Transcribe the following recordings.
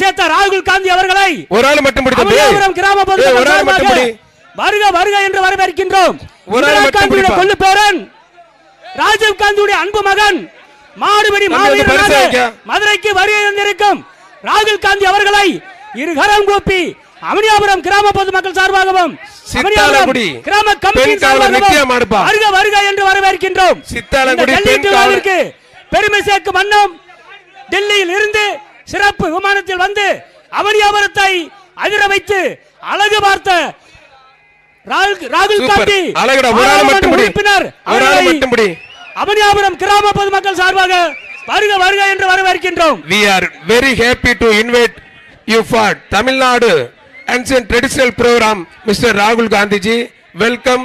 சேர்த்த ராகுல் காந்தி அவர்களை ஒரு ஆள் மட்டும் பிடி தம்பி அமலாபுரம் கிராம ஏய், பொதுமக்கள் ஒரு ஆள் மட்டும் சார்பாக பிடி வருக வருக என்று வரவேற்கின்றோம் ஒரு ஆள் இந்திரா மட்டும் காந்தியுடைய பிடிப்பா. கொள்ளு பேரன் ராஜீவ் காந்தியுடைய அன்பு மகன் மாடுபடி தம்பி, வந்து பரிசு மாவீரனாக வைக்க. மதுரைக்கு வருகை தந்திருக்கும் ராகுல் காந்தி அவர்களை இருகரம் கூப்பி அவனியாபுரம் கிராம பொதுமக்கள் சார்பாகவும் சித்தாலங்குடி. அவனியாபுரம் கிராம கமிட்டியின் பெண் காவலர் நித்யா சார்பாகவும் மாடுப்பா. வருக வருக என்று வரவேற்கின்றோம் சித்தாலங்குடி இந்த பெண் ஜல்லிக்கட்டு காவலர். விழாவிற்கு பெருமை சேர்க்கும் வண்ணம் டெல்லியில் இருந்து சிறப்பு விமானத்தில் வந்து அவனியாபுரத்தை அதிர வைத்து அழகு பார்த்த ராகுல் ராகுல் சூப்பர். காந்தி அழகுடா, ஒரு ஆள் பாராளுமன்ற மட்டும் பிடி. உறுப்பினர் ஒரு ஆள் அவர்களை மட்டும் பிடி. அவனியாபுரம் கிராம பொதுமக்கள் சார்பாக வருக வருக என்று வரவேற்கின்றோம் we are very happy to invite you for Tamil Nadu ancient traditional program, Mr. Rahul Gandhi ji. Welcome.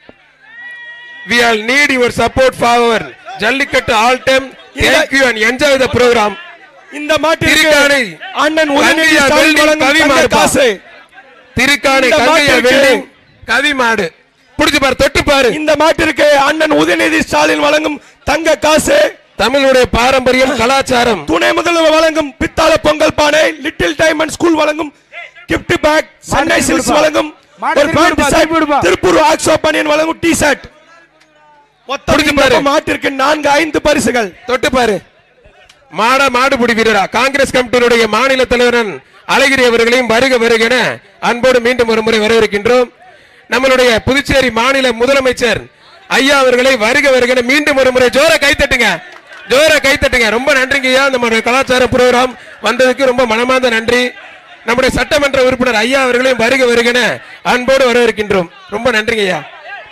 We all need your support for our Jallikattu all time. Thank you and enjoy the program. இந்த மாட்டிற்கு திருக்காணி அண்ணன் Udhayanidhi கங்கையா Stalin welding வழங்கும் கவி தங்க மாடுப்பா. காசு திருக்காணி இந்த கங்கையா மாட்டிற்கு- welding கவி மாடு புடிச்சு பாரு தொட்டு பாரு இந்த மாட்டிற்கு அண்ணன் உதயநிதி ஸ்டாலின் வழங்கும் தங்க காசு தமிழுடைய பாரம்பரியம் கலாச்சாரம் துணை முதல்வர் வழங்கும் பித்தாள பொங்கல் பானை லிட்டில் டைமண்ட் ஸ்கூல் வழங்கும் கிஃப்ட் பேக் சென்னை திருப்பி சில்க்ஸ் விடுப்பா. வழங்கும் மாடு ஒரு திருப்பி பேண்ட் விடுப்பா, ஷர்ட் திருப்பி விடுப்பா. திருப்பூர் ஆக்ஸோ பனியன் வழங்கும் டி ஷர்ட் மொத்தம் புடிச்சு இந்த பாரு. மாட்டிற்கு நான்கு ஐந்து பரிசுகள் தொட்டு பாரு மாட மாடுபிடி வீரரா காங்கிரஸ் கமிட்டியினுடைய மாநில தலைவரன் அழகிரி அவர்களையும் வருக வருக என அன்போடு மீண்டும் ஒரு முறை வரவேற்கின்றோம் நம்மளுடைய புதுச்சேரி மாநில முதலமைச்சர் ஐயா அவர்களை வருக வருக என மீண்டும் ஒரு முறை ஜோர கைத்தட்டுங்க ஜோர கைத்தட்டுங்க ரொம்ப நன்றிங்க ஐயா நம்மளுடைய கலாச்சார ப்ரோக்ராம் வந்ததுக்கு ரொம்ப மனமார்ந்த நன்றி நம்முடைய சட்டமன்ற உறுப்பினர் ஐயா அவர்களையும் வருக வருக என அன்போடு வரவேற்கின்றோம் ரொம்ப நன்றிங்க ஐயா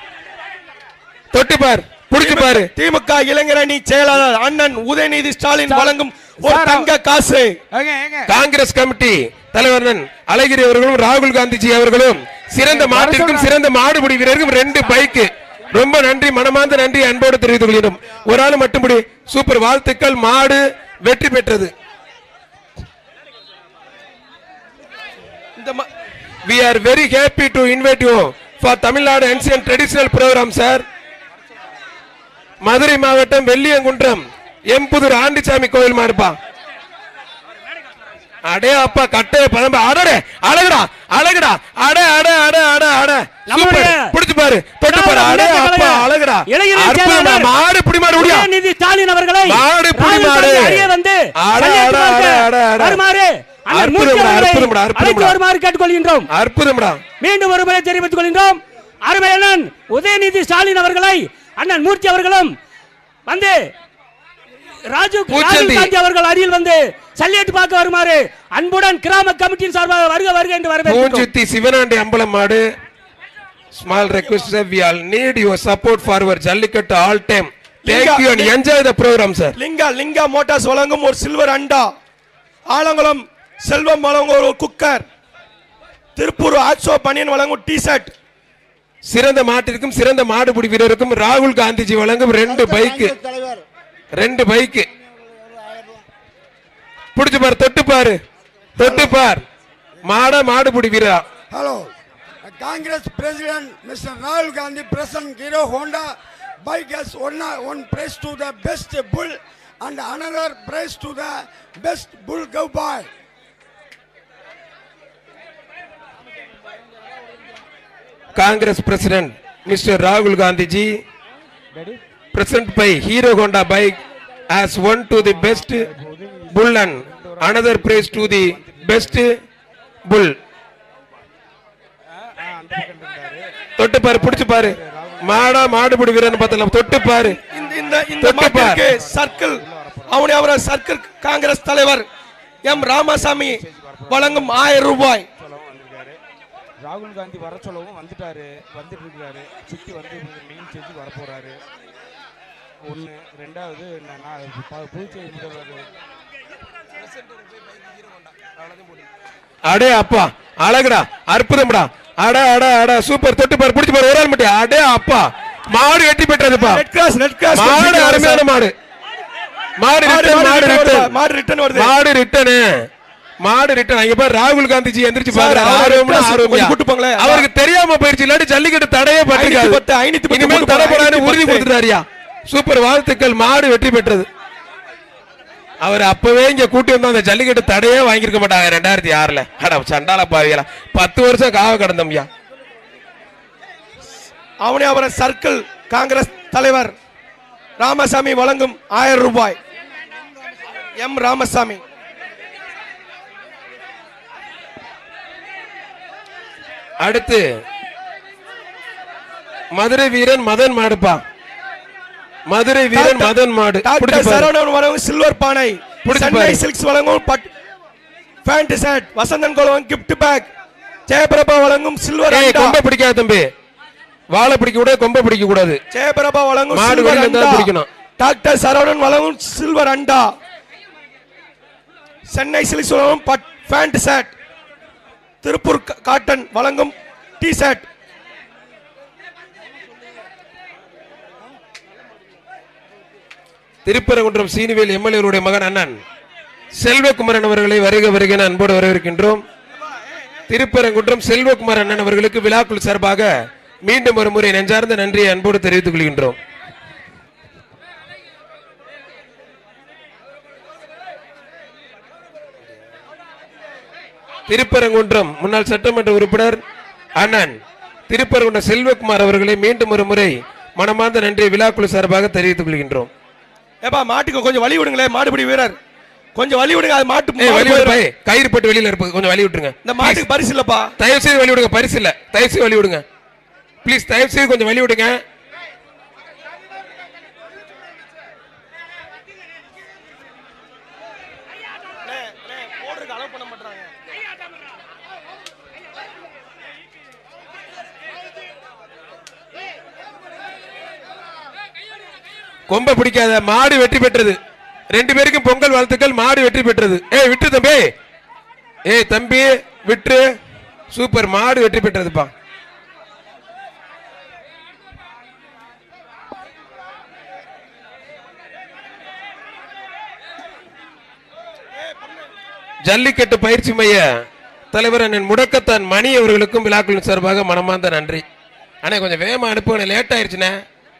தொட்டு பார் புடிச்சு பாரு திமுக இளைஞரணி செயலாளர் அண்ணன் உதயநிதி ஸ்டாலின் வழங்கும் ஒரு சார், தங்க காசு ஏங்க ஏங்க காங்கிரஸ் கமிட்டி தலைவரன் அழகிரி அவர்களும் ராகுல் காந்திஜி அவர்களும் சிறந்த மாட்டிற்கும் சிறந்த மாடுபிடி வீரருக்கும் ரெண்டு பைக்கு ரொம்ப நன்றி மனமார்ந்த நன்றி அன்போடு தெரிவித்துக் கொள்கிறோம் ஒரு ஆள் மட்டும்படி சூப்பர் வாழ்த்துக்கள் மாடு வெற்றி பெற்றது இந்த ம- we are very happy to invite you for Tamil Nadu ancient traditional program sir Madurai மாவட்டம் வெள்ளியங்குன்றம் எம்புதூர் ஆண்டிச்சாமி கோயில் மாடுப்பா அடே அப்பா கட்டே பதம்ப அடடே அழகுடா அழகுடா அட அட அட அட அட நம்முடைய சூப்பர் புடிச்சு பாரு தொட்டு பாரு அடே திராவிட முன்னேற்ற அப்பா கழக அழகுடா இளைஞரணி அற்புதமா செயலாளர் மாடு புடி மாடு முடியா உதயநிதி ஸ்டாலின் அவர்களை மாடு புடி ராகுல் மாடு. காந்தி அருகே வந்து அட, கையெழுத்து அட, வாங்க அட, அட. வருமாறு அண்ணன் அற்புதம்டா, மூர்த்தி அவர்களை அற்புதம்டா, அற்புதம்டா. அழைத்து வருமாறு கேட்டுக்கொள்கின்றோம் அற்புதம்டா மீண்டும் ஒரு முறை தெரிவித்துக் கொள்கின்றோம் அருமை அண்ணன் உதயநிதி ஸ்டாலின் அவர்களை அண்ணன் மூர்த்தி அவர்களும் வந்து ராஜீவ் பூச்செண்டி. ராஜீவ் காந்தி அவர்கள் அருகில் வந்து சல்லியட்டு பார்க்க வருமாறு அன்புடன் கிராம கமிட்டியின் சார்பாக வருக வருக என்று வரவேற்கிறோம் பூஞ்சுத்தி சிவனாண்டி அம்பலம் மாடு small request sir we all need your support for your jallikattu all time thank you and enjoy the program sir Linga Linga motors வழங்கும் ஒரு சில்வர் அண்டா ஆலங்குளம் செல்வம் வழங்கும் ஒரு குக்கர் திருப்பூர் ஆக்ஸோ பனியன் வழங்கும் டி ஷர்ட் சிறந்த மாட்டிற்கும் சிறந்த மாடுபிடி வீரருக்கும் ராகுல் காந்திஜி வழங்கும் ரெண்டு பைக்கு ரெண்டு பைக்கு புடிச்சு பாரு தொட்டு பாரு தொட்டு பார் மாட மாடுபிடி வீரா Hello. Uh, Congress President Mr. Rahul Gandhi present Hero Honda bike has one, uh, one prize to the best bull and another prize to the best bull cowboy. Congress president mister ராகுல் Gandhiji present by Hero Honda bike as one to the best bull and another praise to the best bull. தொட்டு பாரு புடிச்சு பாரு மாடா மாடுபிடி வீரன் பார்த்தல தொட்டு பாரு இந்த இந்த இந்த தொட்டு பார். மாட்டிற்கு சர்க்கிள் அவனை அவர சர்க்கிள் காங்கிரஸ் தலைவர் எம் ராமசாமி வழங்கும் ஆயிரம் ரூபாய் ராகுல் காந்தி வர சொல்லவும் வந்துட்டாரு வந்துட்டு இருக்காரு சுத்தி வந்து மெயின் செஞ்சு வர போறாரு ஒண்ணு ரெண்டாவது நான் நான் ப- புதுச்சேரி முதல்வர் அடே அப்பா அழகுடா அற்புதம்டா அட அட அட சூப்பர் தொட்டு பாரு புடிச்சு பாரு ஒரு ஆள் மட்டும் அடே அப்பா மாடு வெற்றி பெற்றதுப்பா ரெட் கிராஸ் ரெட் கிராஸ் மாடு அருமையான மாடு மாடு ரிட்டன் மாடு ரிட்டன் மாடு ரிட்டர்ன் வருது மாடு ரிட்டனு மாடு ரிட்டன் அங்க பாரு ராகுல் காந்திஜி எந்திரிச்சு பாரு சார், அவர் ஆர்வம்னா request ஆர்வம்யா. கொஞ்சம் கூட்டு போங்களேன். அவருக்கு தெரியாம போயிருச்சு இல்லாட்டி ஜல்லிக்கட்டு தடையே ஐநூத்தி பத்து, பட்டிருக்காது ஐநூத்தி பத்து இனிமேல் கூட்டு தடை போங்க, போடான்னு ஐநூத்தி உறுதி பத்து. கொடுத்துட்டாரியா சூப்பர் வாழ்த்துக்கள் மாடு வெற்றி பெற்றது அவர் அப்பவே இங்க கூட்டி வந்து அந்த ஜல்லிக்கட்டு தடையே வாங்கியிருக்க மாட்டாங்க ரெண்டாயிரத்தி ஆறுல அட சண்டால பாவியலா பத்து வருஷம் காவ கடந்தோம்யா அவனியாபுரம் சர்க்கிள் காங்கிரஸ் தலைவர் ராமசாமி வழங்கும் ஆயிரம் ரூபாய் எம் ராமசாமி அடுத்து மதுரை வீரன் மதன் மாடுப்பா மதுரை வீரன் மதன் மாடு டாக்டர் பிடிச்சு பாரு. சரவணன் வழங்கும் சில்வர் பானை பிடிச்சு சென்னை பாரு. சில்க்ஸ் வழங்கும் பட் பேண்ட் ஷர்ட் வசந்தன் குளம் கிஃப்ட் பேக் ஜெயபிரபா வழங்கும் சில்வர் ஏய் அண்டா கொம்ப பிடிக்காத தம்பி வாழை பிடிக்க கூடாது கொம்ப பிடிக்க கூடாது ஜெயபிரபா வழங்கும் மாடு சில்வர் வெளியில இருந்தா அண்டா பிடிக்கணும். டாக்டர் சரவணன் வழங்கும் சில்வர் அண்டா சென்னை சில்க்ஸ் வழங்கும் பட் பேண்ட் ஷர்ட் திருப்பூர் கா- காட்டன் வழங்கும் டி ஷர்ட் திருப்பரங்குன்றம் சீனிவேல் எம்எல்ஏருடைய மகன் அண்ணன் செல்வகுமரன் அவர்களை வருக வருக என அன்போடு வரவேற்கின்றோம் திருப்பரங்குன்றம் செல்வகுமார் அண்ணன் அவர்களுக்கு விழாக்குழு சார்பாக மீண்டும் ஒரு முறை நெஞ்சார்ந்த நன்றியை அன்போடு தெரிவித்துக் கொள்கின்றோம் திருப்பரங்குன்றம் முன்னாள் சட்டமன்ற உறுப்பினர் அண்ணன் திருப்பரங்குன்றம் செல்வகுமார் அவர்களை மீண்டும் ஒரு முறை மனமார்ந்த நன்றியை விழாக்குழு சார்பாக தெரிவித்துக் கொள்கின்றோம் ஏப்பா மாட்டுக்கு கொஞ்சம் வழி விடுங்களேன் மாடுபிடி வீரர் கொஞ்சம் வழி விடுங்க அது மாட்டு ஏய், மாடு வழி விடு, போயிடும். பை. கயிறு போட்டு வெளியில இருப்பது கொஞ்சம் வழி விட்டுருங்க இந்த மாட்டுக்கு பரிசு இல்லப்பா தயவு செய்து வழி விடுங்க பரிசு இல்ல தயவு செய்து வழி விடுங்க ப்ளீஸ் தயவு செய்து கொஞ்சம் வழி விடுங்க கொம்ப பிடிக்காத மாடு வெற்றி பெற்றது ரெண்டு பேருக்கும் பொங்கல் வாழ்த்துக்கள் மாடு வெற்றி பெற்றது ஏய் விட்டு தம்பி ஏய் தம்பி விட்டு சூப்பர் மாடு வெற்றி பெற்றதுப்பா ஜல்லிக்கட்டு பயிற்சி மைய தலைவர் அண்ணன் முடக்கத்தான் மணி அவர்களுக்கும் விழாக்களின் சார்பாக மனமார்ந்த நன்றி அண்ணே கொஞ்சம் வேகமா அனுப்புங்க லேட் ஆயிருச்சுண்ணே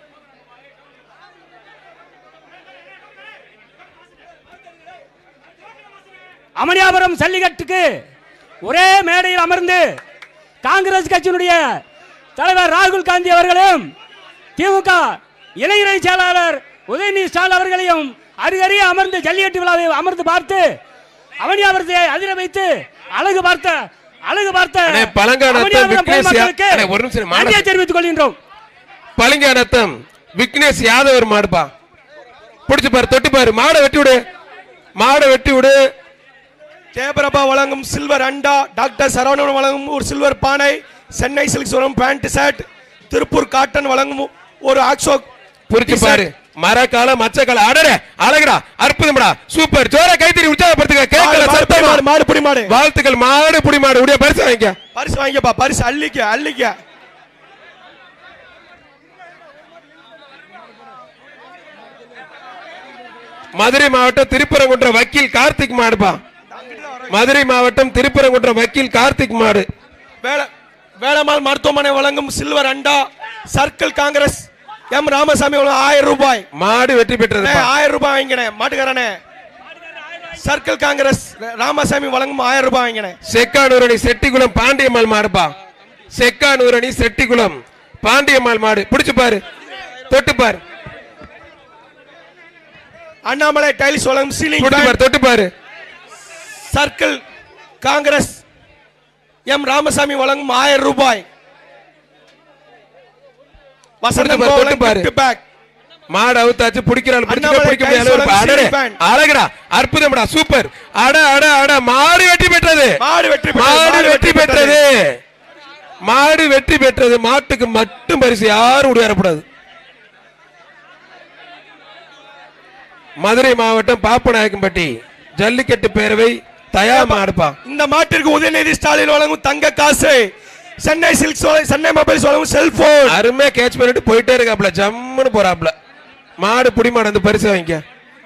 அமனியாபுரம் ஜல்லிக்கட்டுக்கு ஒரே மேடையில் அமர்ந்து காங்கிரஸ் கட்சியினுடைய தலைவர் ராகுல் காந்தி அவர்களும் திமுக இளைஞரணி செயலாளர் உதயநிதி ஸ்டாலின் அவர்களையும் அருகறிய அமர்ந்து ஜல்லிக்கட்டு விழாவை அமர்ந்து பார்த்து அவனியாபுரத்தை அதிர வைத்து அழகு பார்த்த அழகு பார்த்த அண்ணே, பழங்கானத்து அவனியாபுரம் விக்னேஷ் யா- பொதுமக்களுக்கு அண்ணே, ஒரு நிமிஷம், மாலை- நன்றியை தெரிவித்துக் கொள்கின்றோம் பளிங்கானத்தம் விக்னேஷ் யாதவர் மாடுப்பா பிடிச்சு பாரு தொட்டு பாரு மாடை வெட்டி விடு மாடை வெட்டி விடு ஜெயபிரபா வழங்கும் சில்வர் அண்டா டாக்டர் சரவணன் வழங்கும் ஒரு சில்வர் பானை சென்னை சில்க்ஸ் வழங்கும் பேண்ட் ஷர்ட் திருப்பூர் காட்டன் வழங்கும் ஒரு ஆக்ஸோ புரிச்சு பாரு மரக்கால மச்சக்கால அடடே அழகுடா அற்புதம்டா சூப்பர் ஜோர கைத்தறி உற்சாகப்படுத்துங்க கேட்கல சத்தமா மாடு மாடு புடி மாடு வாழ்த்துக்கள் மாடு புடி மாடு உடைய பரிசு வாங்கிக்க பரிசு வாங்கிக்கப்பா பரிசு அள்ளிக்க அள்ளிக்க மதுரை மாவட்டம் திருப்பரங்குன்றம் வக்கீல் கார்த்திக் மாடுப்பா மதுரை மாவட்டம் திருப்பரங்குன்றம் வக்கீல் கார்த்திக் மாடு வேள வேளம்மாள் மருத்துவமனை வழங்கும் சில்வர் அண்டா சர்க்கிள் காங்கிரஸ் எம் ராமசாமி வழங்கும் ஆயிரம் ரூபாய் மாடு வெற்றி பெற்றது அண்ணே, ஆயிரம் ரூபாய் வாங்கினேன் மாட்டுக்காரனே சர்க்கிள் காங்கிரஸ் ராமசாமி வழங்கும் ஆயிரம் ரூபாய் வாங்கினேன் செக்கானூரணி செட்டிக்குளம் பாண்டியம்மாள் மாடுப்பா செக்கானூரணி செட்டிக்குளம் பாண்டியம்மாள் மாடு பிடிச்சு பாரு தொட்டு பாரு அண்ணாமலை டைல்ஸ் வழங்கும் சீலிங் தொட்டு பாரு தொட்டு பாரு சர்க்கிள் காங்கிரஸ் எம் ராமசாமி வழங்கும் ஆயிரம் ரூபாய் வசந்தம் கொடுத்து பாரு, கோவலன் தொட்டு பாரு. gift bag. மாடு அவுத்தாச்சு பிடிக்கிறாள் பிடிக்க அண்ணாமலை பிடிக்க கைஸ் முடியாது வழங்கும் அடடே ceiling fan. அழகுடா அற்புதம்டா சூப்பர் அட அட அட மாடு வெற்றி பெற்றது மாடு வெற்றி பெற்றது, மாடு வெற்றி பெற்றது மாடு வெற்றி பெற்றது மாட்டுக்கு மட்டும் பரிசு யாரும் உடையாறப்படாது மதுரை மாவட்டம் பாப்பநாயக்கம்பட்டி ஜல்லிக்கட்டு பேரவை தயா மாடுப்பா இந்த மாட்டிற்கு உதயநிதி ஸ்டாலின் வழங்கும் தங்க காசு சென்னை சில்க்ஸ் வழங்கும் சென்னை மொபைல்ஸ் வழங்கும் செல்போன் அருமையா கேட்ச் பண்ணிட்டு போயிட்டே இருக்காப்ல ஜம்முன்னு போறாப்ல மாடு புடி மாடு அந்த பரிசு வாங்கிக்க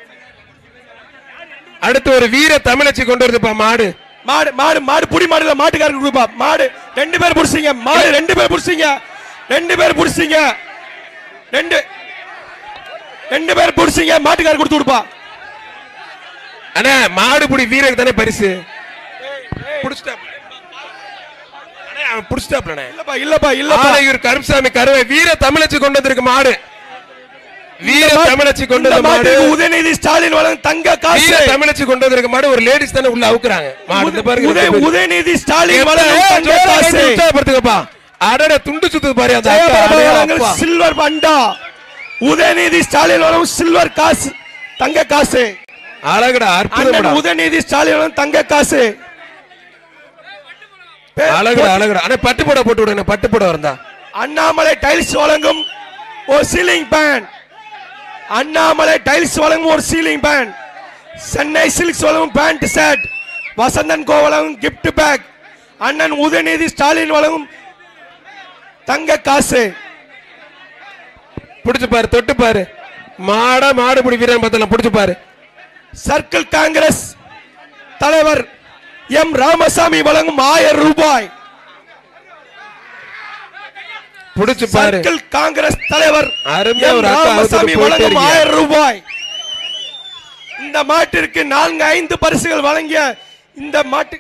அடுத்து ஒரு வீர தமிழச்சி கொண்டு வருதுப்பா மாடு மாடு மாடு மாடு புடி மாடுல மாட்டுக்காரருக்கு கொடுப்பா மாடு ரெண்டு பேர் புடிச்சீங்க மாடு ரெண்டு பேர் புடிச்சீங்க ரெண்டு பேர் புடிச்சீங்க ரெண்டு ரெண்டு பேர் புடிச்சீங்க மாட்டுக்காரர் கொடுத்து கொடுப்பா அண்ணா மாடுபிடி வீரருக்கு தானே பரிசு புடிச்சிட்டா அண்ணா அவன் புடிச்சிட்டாப்லண்ணே இல்லப்பா இல்லப்பா இல்லப்பா ஆலையூர் கருப்சாமி கருவை வீர தமிழச்சி கொண்டு வந்திருக்கு மாடு வீர இந்த மா- தமிழச்சி கொண்டு இந்த வந்த மாடு மாட்டுக்கு உதயநிதி ஸ்டாலின் வழங்கும் தங்க காசு வீர தமிழச்சி கொண்டு வந்திருக்க மாடு ஒரு லேடிஸ் தானே உள்ள அவுக்குறாங்க மாடு இந்த பாருங்க உதய- ரெண்டு பேரு. உதயநிதி ஸ்டாலின் எப்பா, வழங்கும் ஏய், தங்க ஜோரா காசு கைது உற்சாகப்படுத்துங்கப்பா அடட துண்டு சுத்துது பாரு அந்த அக்கா, ஜெயபிரபா அடே வழங்கும் அப்பா. சில்வர் பண்டா உதயநிதி ஸ்டாலின் வழங்கும் சில்வர் காசு தங்க காசு அழகுடா அற்புதம்டா அண்ணன் உதயநிதி ஸ்டாலின் வழங்கும் தங்க காசு பே- அழகுடா அழகுடா அண்ணா பட்டு போட போட்டு விடுங்க பட்டு போட இருந்தா அண்ணாமலை டைல்ஸ் வழங்கும் ஒரு சீலிங் பேன் அண்ணாமலை டைல்ஸ் வழங்கும் ஒரு சீலிங் பேன் சென்னை சில்க்ஸ் வழங்கும் பேண்ட் ஷர்ட் வசந்தன் கோ வழங்கும் gift பேக் அண்ணன் உதயநிதி ஸ்டாலின் வழங்கும் தங்க காசு புடிச்சு பாரு தொட்டு பாரு மாடா மாடுபிடி வீரன் பார்த்தலாம் புடிச்சு பாரு சர்க்கிள் காங்கிரஸ் தலைவர் எம் ராமசாமி வழங்கும் ஆயிரம் ரூபாய் புடிச்சு பாரு சர்க்கிள் காங்கிரஸ் தலைவர் அருமையா எம் ஒரு அக்கா ராமசாமி அவுத்துட்டு போயிட்டே வழங்கும் இருக்கீங்க. ஆயிரம் ரூபாய் இந்த மாட்டிற்கு நான்கு ஐந்து பரிசுகள் வழங்கிய இந்த மாட்டு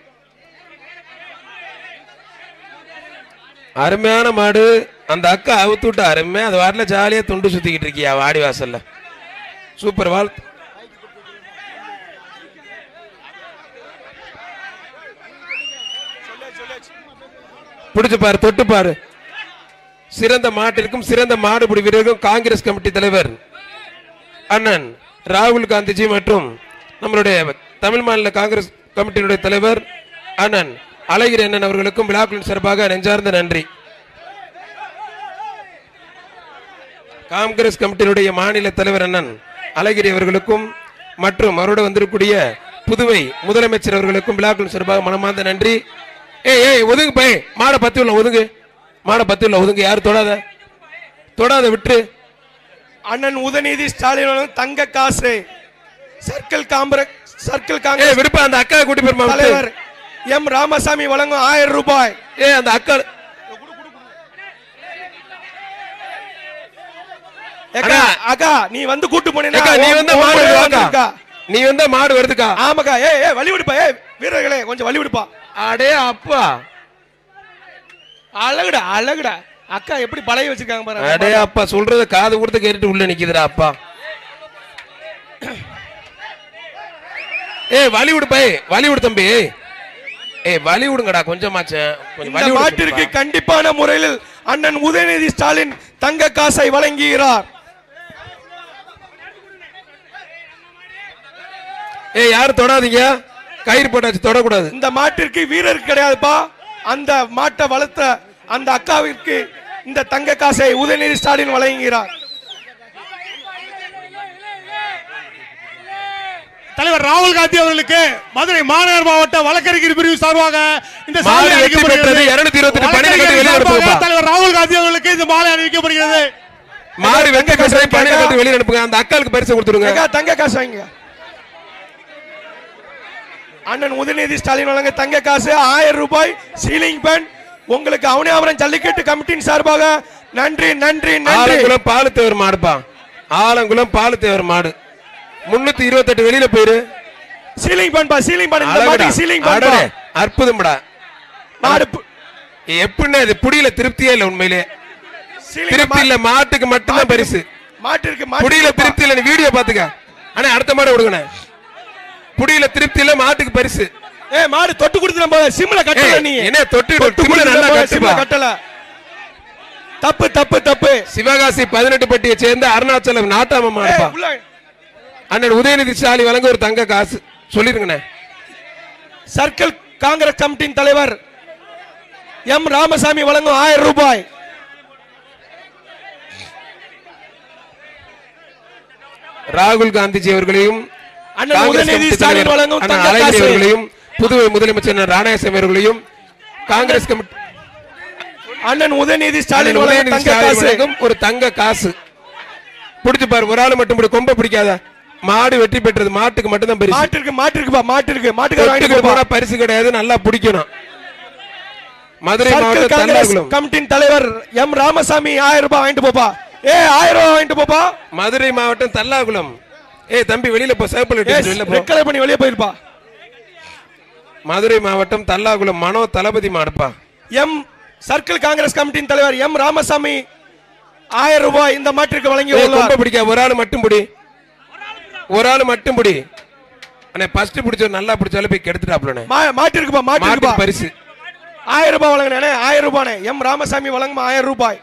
அருமையான மாடு அந்த அக்கா அவுத்து விட்டு அருமையா அது வாட்டில ஜாலியா துண்டு சுத்திக்கிட்டு இருக்கியா வாடி வாசல்ல சூப்பர் வாழ் பிடிச்சு பாரு தொட்டு பாரு சிறந்த மாட்டிற்கும் சிறந்த மாடுபிடி வீரருக்கும் காங்கிரஸ் கமிட்டி தலைவர் அண்ணன் ராகுல் காந்திஜி மற்றும் நம்மளுடைய தமிழ் மாநில காங்கிரஸ் கமிட்டியினுடைய தலைவர் அண்ணன் அழகிரி அண்ணன் அவர்களுக்கும் விழாக்குழுவின் சார்பாக நெஞ்சார்ந்த நன்றி காங்கிரஸ் கமிட்டியினுடைய மாநில தலைவர் அண்ணன் அழகிரி அவர்களுக்கும் மற்றும் அவரோடு வந்திருக்கக்கூடிய புதுவை முதலமைச்சர் அவர்களுக்கும் விழாக்குழுவின் சார்பாக மனமார்ந்த நன்றி ஏய் ஏய் ஒதுங்கு பை மாடை பத்தி உள்ள ஒதுங்கு மாடை பத்தி உள்ள ஒதுங்கு யாரும் தொடாத தொடாத விட்டுரு அண்ணன் உதயநிதி ஸ்டாலின் வழங்கும் தங்க காசு சர்க்கிள் காங்கிரஸ் சர்க்கிள் ஏய் காங்கிரஸ் விடுப்பா அந்த அக்கா கூட்டி போயிருமா விட்டு. தலைவர் எம் ராமசாமி வழங்கும் ஆயிரம் ரூபாய் ஏய் அந்த அக்கா ஏக்கா, அண்ணா. அக்கா நீ வந்து கூட்டு போனீங்கன்னா அக்கா நீ உன்- வந்த உன் மாடு கூட வருதுக்கா வந்திருக்கா. நீ வந்த மாடு வருதுக்கா ஆமாக்கா ஏய் ஏய் வழி விடுப்பா ஏய் வீரர்களே கொஞ்சம் வழி விடுப்பா அடே அப்பா அழகுடா அழகுடா அக்கா எப்படி பழைய வச்சிருக்காங்க பாருங்க அடே அப்பா சொல்றத காது கொடுத்து கேட்டுட்டு உள்ள நிக்குதுடா அப்பா ஏய் வலி விடு பை வலி விடு தம்பி ஏய் வலி விடுங்கடா கொஞ்சமாச்சேன் கொஞ்சம் இந்த வலி மாட்டிற்கு விடு கண்டிப்பான முறையில் அண்ணன் உதயநிதி ஸ்டாலின் தங்க காசை வழங்குகிறார் ஏய் யாரும் தொடாதீங்க கயிறு போட்டாச்சு தொடக்கூடாது இந்த மாட்டிற்கு வீரர் கிடையாதுப்பா அந்த மாட்டை வளர்த்த அந்த அக்காவிற்கு இந்த தங்க காசை உதயநிதி ஸ்டாலின் வழங்குகிறார் தலைவர் ராகுல் காந்தி அவர்களுக்கு மதுரை மாநகர் மாவட்ட வழக்கறிஞர் பிரிவு சார்பாக இந்த மாடு சாலை வெற்றி அளிக்கப்படுகிறது. பெற்றது 228 பணிகள் கட்டி வெளியே வழக்கறிஞர் அனுப்புங்கப்பா. சார்பாக தலைவர் ராகுல் காந்தி அவர்களுக்கு இந்த மாலை அணிவிக்கப்படுகிறது மாடு வெற்றி பெற்ற பணியை கட்டி வெளியே அனுப்புங்க அந்த அக்காளுக்கு பரிசு கொடுத்துருங்க அக்கா, தங்க காசு வாங்க அண்ணன் உதயநிதி ஸ்டாலின் வழங்க தங்க காசு ஆயிரம் ரூபாய் சீலிங் பேன் உங்களுக்கு அவனியாபுரம் ஜல்லிக்கட்டு கமிட்டியின் சார்பாக நன்றி நன்றி நன்றி ஆலங்குளம் பாலு தேவர் மாடுப்பா ஆலங்குளம் பாலு தேவர் மாடு முன்னூத்தி இருபத்தெட்டு வெளியில போயிரு சீலிங் பேன் பா சீலிங் பேன் இந்த அழகுடா. மாட்டுக்கு சீலிங் பேன் அடடே, அற்புதம்டா மாடு பு- எப்படின்னா இது புடியில திருப்தியே இல்ல உண்மையிலே ceiling திருப்தி மா- இல்ல மாட்டுக்கு மட்டும்தான் பரிசு மாட்டிற்கு புடியில மாட்டிற்கு திருப்தி இல்ல நீ வீடியோ பாத்துக்க அண்ணே அடுத்த மாடு விடுங்கண்ணே புடியில திருப்தி இல்ல மாட்டுக்கு பரிசு ஏய் மாடு தொட்டு கொடுத்து நம்ம சிம்ல கட்டல ஏய், நீ என்ன தொட்டு தொட்டு திமில கொடுத்து நல்லா நம்ம கட்டுப்பா. சிம்ல கட்டல தப்பு தப்பு தப்பு சிவகாசி பதினெட்டு பட்டியை சேர்ந்த அருணாச்சலம் நாட்டாம ஏய், மாடுப்பா உள்ள அண்ணன் உதயநிதி ஸ்டாலின் வழங்க ஒரு தங்க காசு சொல்லிருங்கண்ணே சர்க்கிள் காங்கிரஸ் கமிட்டியின் தலைவர் எம் ராமசாமி வழங்கும் ஆயிரம் ரூபாய் ராகுல் காந்திஜி அவர்களையும் அண்ணன் காங்கிரஸ் உதயநிதி கமிட்டி ஸ்டாலின் தலைவர் வழங்கும் அண்ணன் தங்க அழகிரி காசு. அவர்களையும் புதுவை முதலமைச்சர் அண்ணன் ராணாயசாமி அவர்களையும் காங்கிரஸ் கமிட்டி அண்ணன் உதயநிதி ஸ்டாலின் அண்ணன் வழங்கும் உதயநிதி தங்க ஸ்டாலின் காசு வழங்கும் ஒரு தங்க காசு பிடிச்சு பாரு ஒரு ஆளு மட்டும் இப்படி கொம்ப பிடிக்காத மாடு வெற்றி பெற்றது மாட்டுக்கு மட்டும்தான் பரிசு மாட்டிற்கு மாட்டிற்குப்பா மாட்டிற்கு மாட்டுக்கார தொட்டுக்கு வாங்கிட்டு போனா போப்பா. பரிசு கிடையாது நல்லா பிடிக்கணும் மதுரை சர்க்கிள் மாவட்டம் காங்கிரஸ் தல்லாகுளம் கமிட்டியின் தலைவர் எம் ராமசாமி ஆயிரம் ரூபாய் வாங்கிட்டு போப்பா ஏ ஆயிரம் ரூபாய் வாங்கிட்டு போப்பா மதுரை மாவட்டம் தல்லாகுளம் ஏய் தம்பி வெளியில போ சேப்பல் வெளியில போ ரெட் கலர் பண்ணி வெளியே போயிருப்பா மதுரை மாவட்டம் தல்லாகுளம் மனோ தளபதி மாடுப்பா எம் சர்க்கிள் காங்கிரஸ் கமிட்டியின் தலைவர் எம் ராமசாமி ஆயிரம் ரூபாய் இந்த மாட்டிற்கு வழங்கி ஏய், உள்ளார் கொம்ப பிடிக்க ஒரு ஆள் மட்டும் பிடி ஒரு ஆள் மட்டும் பிடி அண்ணே ஃபர்ஸ்ட் பிடிச்ச நல்லா பிடிச்சாலும் போய் கெடுத்துட்டாப்லண்ணே மா- மாட்டிருக்குப்பா மாட்டிருக்குப்பா மாட்டுக்கு பரிசு ஆயிரம் ரூபாய் வழங்கினே ஆயிரம் ரூபாய் எம் ராமசாமி வழங்கும் ஆயிரம் ரூபாய்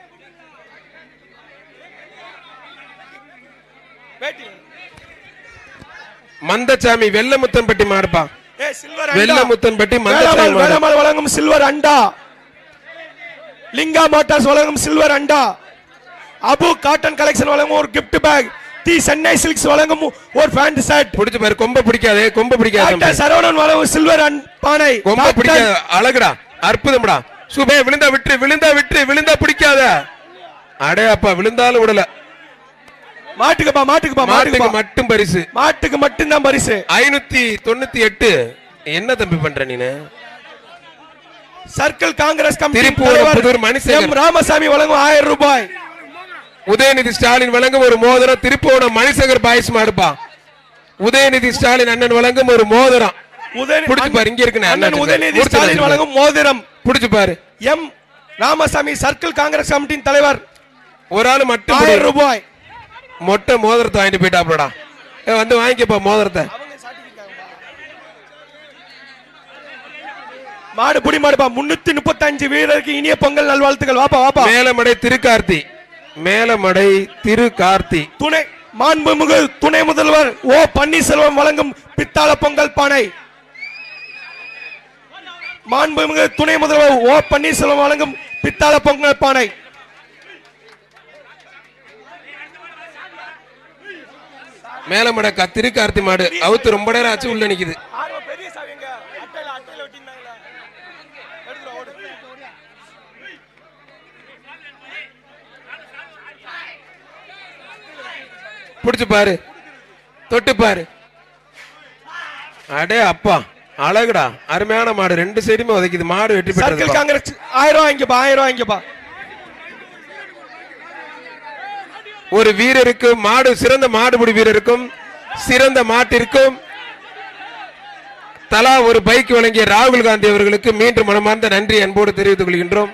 மந்தசாமி வெள்ளமுத்தன்பட்டி மாடுப்பா ஏய், சில்வர் வெள்ளமுத்தன்பட்டி மந்தசாமி வேளாமல் மாடு வேளாமல் வழங்கும் சில்வர் அண்டா லிங்கா மோட்டார்ஸ் வழங்கும் சில்வர் அண்டா அபு காட்டன் கலெக்ஷன் வழங்கும் ஒரு gift pack the Chennai silks வழங்கும் ஒரு பேண்ட் ஷர்ட் பிடிச்சு பாரு கொம்ப பிடிக்காதே கொம்ப பிடிக்காத டாக்டர் தம்பி. சரவணன் வழங்கும் சில்வர் அண்ட் பானை கொம்ப டாக்டர் பிடிக்காத அழகுடா அற்புதம்டா சுபே விழுந்தா விட்டு விழுந்தா விட்டு விழுந்தா பிடிக்காத அடே அப்பா விழுந்தாலும் விடல மாட்டுக்குப்பா மாட்டுக்குப்பா மாட்டுக்கு மாட்டுக்கு மட்டும் பரிசு மாட்டுக்கு மட்டும்தான் பரிசு ஐநூத்தி தொண்ணூத்தி எட்டு என்ன தம்பி பண்ற நீனு சர்க்கிள் காங்கிரஸ் கமிட்டி திருப்பூர் தலைவர் புதூர் மணிசேகர். எம் ராமசாமி வழங்கும் ஆயிரம் ரூபாய் உதயநிதி ஸ்டாலின் வழங்கும் ஒரு மோதிரம் திருப்போணம் மணிசேகர் பாய்ஸ் மாடுப்பா உதயநிதி ஸ்டாலின் அண்ணன் வழங்கும் ஒரு மோதிரம் உதயநிதி புடிச்சு பாரு, இங்க இருக்குண்ணே, அண்ணன் அண்ணன் உதயநிதி முடிச்சு ஸ்டாலின் வச்சுக்கோ. வழங்கும் மோதிரம் புடிச்சு பாரு எம் ராமசாமி சர்க்கிள் காங்கிரஸ் கமிட்டியின் தலைவர் ஒரு ஆள் மட்டும் ஆயிரம் பிடி. ரூபாய் மொட்டை மோதிரத்தை வாங்கிட்டு போயிட்டாப்லடா ஏ, வந்து வாங்கிக்கப்பா மோதிரத்தை மாடு புடி மாடுப்பா முன்னூத்தி முப்பத்தஞ்சு வீரருக்கு இனிய பொங்கல் நல்வாழ்த்துக்கள் வாப்பா வாப்பா மேலமடை திருக்கார்த்தி மேலமடை திரு கார்த்தி துணை மாண்புமிகு துணை முதல்வர் ஓ பன்னீர்செல்வம் வழங்கும் பித்தாள பொங்கல் பானை மாண்புமிகு துணை முதல்வர் ஓ பன்னீர்செல்வம் வழங்கும் பித்தாள பொங்கல் பானை மேலமடை க- திருக்கார்த்தி மாடு அவுத்து ரொம்ப நேரம் ஆச்சு உள்ள நிக்குது புடிச்சு பாரு தொட்டு பாரு அடே அப்பா அழகுடா அருமையான மாடு ரெண்டு சைடுமே உதைக்குது மாடு வெற்றி சர்க்கிள் பெற்றது காங்கிரஸ் ஆயிரம் ரூபாய் இங்கப்பா ஆயிரம் ரூபாய் இங்கப்பா ஒரு வீரருக்கும் மாடு சிறந்த மாடுபிடி வீரருக்கும் சிறந்த மாட்டிற்கும் தலா ஒரு பைக் வழங்கிய ராகுல் காந்தி அவர்களுக்கு மீண்டும் மனமார்ந்த நன்றி அன்போடு தெரிவித்துக் கொள்கின்றோம்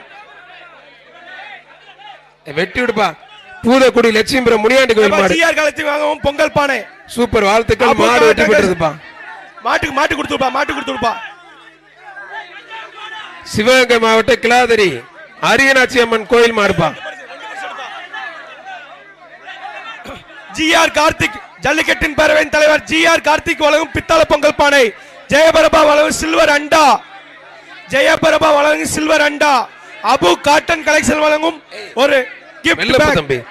வெட்டி விடுப்பா பூதக்குடி லட்சுமிபுரம் முனியாண்டி கோயில் மாடு ஜிஆர் காலத்தில் வாங்கவும் பொங்கல் பானை சூப்பர் வாழ்த்துக்கள் அப்போ மாடு வெற்றி காட்டுங்க. பெற்றதுப்பா மாட்டுக்கு மாட்டு கொடுத்துருப்பா மாட்டு கொடுத்துருப்பா சிவகங்கை மாவட்ட கிளாதரி அரியநாச்சி அம்மன் கோயில் மாடுப்பா ஜிஆர் கார்த்திக் ஜல்லிக்கட்டின் பேரவையின் தலைவர் ஜிஆர் கார்த்திக் வழங்கும் பித்தள பொங்கல் பானை ஜெயபரபா வழங்கும் சில்வர் அண்டா ஜெயபரபா வழங்கும் சில்வர் அண்டா அபு காட்டன் கலெக்ஷன் வழங்கும் ஒரு gift வெள்ளப்பு bag. தம்பி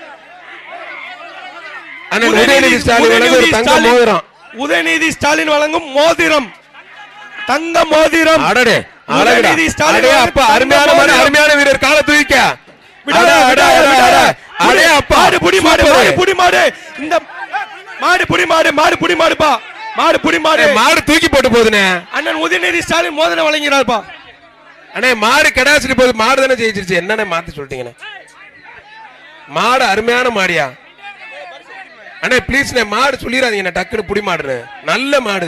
அண்ணன் உதயநிதி ஸ்டாலின் வழங்க ஒரு உதயநிதி தங்க ஸ்டாலின் மோதிரம் உதயநிதி ஸ்டாலின் வழங்கும் மோதிரம் தங்க மோதிரம் அடடே அழகுடா உதயநிதி ஸ்டாலின் அடே வழங்கும் அப்பா தங்க அருமையான மாடு மோதிரம். அருமையான வீரர் கால தூக்கிக்க விடாத, அட, அட, விடாத, அட, விடாத. அட. அடே அப்பா மாடு புடி மாடு சூப்பரு. மாடு புடி மாடு இந்த மாடு புடி மாடு மாடு புடி மாடுப்பா மாடு புடி மாடு அடே, மாடு தூக்கி போட்டு போகுதுண்ணே அண்ணன் உதயநிதி ஸ்டாலின் மோதிரம் வழங்கினார்ப்பா அண்ணே மாடு கடாசிட்டு போகுது மாடு தானே ஜெயிச்சிருச்சு என்னண்ணே மாத்தி சொல்லிட்டீங்கண்ணே மாடு அருமையான மாடியா அண்ணே ப்ளீஸ் மாடு சொல்லிடாதீங்க டக்குன்னு புடி மாடுன்னு நல்ல மாடு